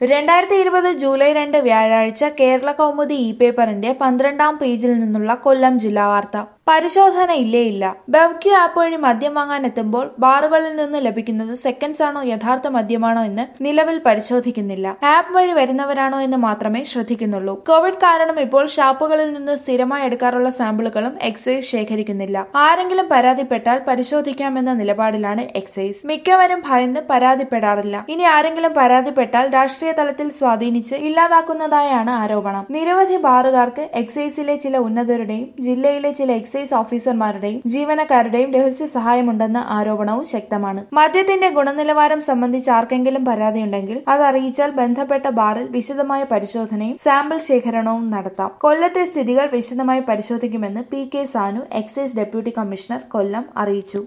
രണ്ടായിരത്തി ഇരുപത് ജൂലൈ രണ്ട് വ്യാഴാഴ്ച കേരള കൗമുദി ഇ പേപ്പറിന്റെ പന്ത്രണ്ടാം പേജിൽ നിന്നുള്ള കൊല്ലം ജില്ലാ വാർത്ത പരിശോധന ഇല്ലേ ഇല്ല ബെവ്ക്യൂ ആപ്പ് വഴി മദ്യം വാങ്ങാൻ എത്തുമ്പോൾ ബാറുകളിൽ നിന്ന് ലഭിക്കുന്നത് സെക്കൻഡ്സ് ആണോ യഥാർത്ഥ മദ്യമാണോ എന്ന് നിലവിൽ പരിശോധിക്കുന്നില്ല ആപ്പ് വഴി വരുന്നവരാണോ എന്ന് മാത്രമേ ശ്രദ്ധിക്കുന്നുള്ളൂ കോവിഡ് കാരണം ഇപ്പോൾ ഷാപ്പുകളിൽ നിന്ന് സ്ഥിരമായി എടുക്കാറുള്ള സാമ്പിളുകളും എക്സൈസ് ശേഖരിക്കുന്നില്ല ആരെങ്കിലും പരാതിപ്പെട്ടാൽ പരിശോധിക്കാമെന്ന നിലപാടിലാണ് എക്സൈസ് മിക്കവരും ഭയന്ന് പരാതിപ്പെടാറില്ല ഇനി ആരെങ്കിലും പരാതിപ്പെട്ടാൽ രാഷ്ട്രീയ തലത്തിൽ സ്വാധീനിച്ച് ഇല്ലാതാക്കുന്നതായാണ് ആരോപണം നിരവധി ബാറുകാർക്ക് എക്സൈസിലെ ചില ഉന്നതരുടെയും ജില്ലയിലെ ചില എക്സൈസ് ഓഫീസർമാരുടെയും ജീവനക്കാരുടെയും രഹസ്യ സഹായമുണ്ടെന്ന ആരോപണവും ശക്തമാണ് മദ്യത്തിന്റെ ഗുണനിലവാരം സംബന്ധിച്ച് ആർക്കെങ്കിലും പരാതിയുണ്ടെങ്കിൽ അത് അറിയിച്ചാൽ ബന്ധപ്പെട്ട ബാറിൽ വിശദമായ പരിശോധനയും സാമ്പിൾ ശേഖരണവും നടത്താം കൊല്ലത്തെ സ്ഥിതികൾ വിശദമായി പരിശോധിക്കുമെന്ന് P K Sanu excise deputy commissioner Kollam അറിയിച്ചു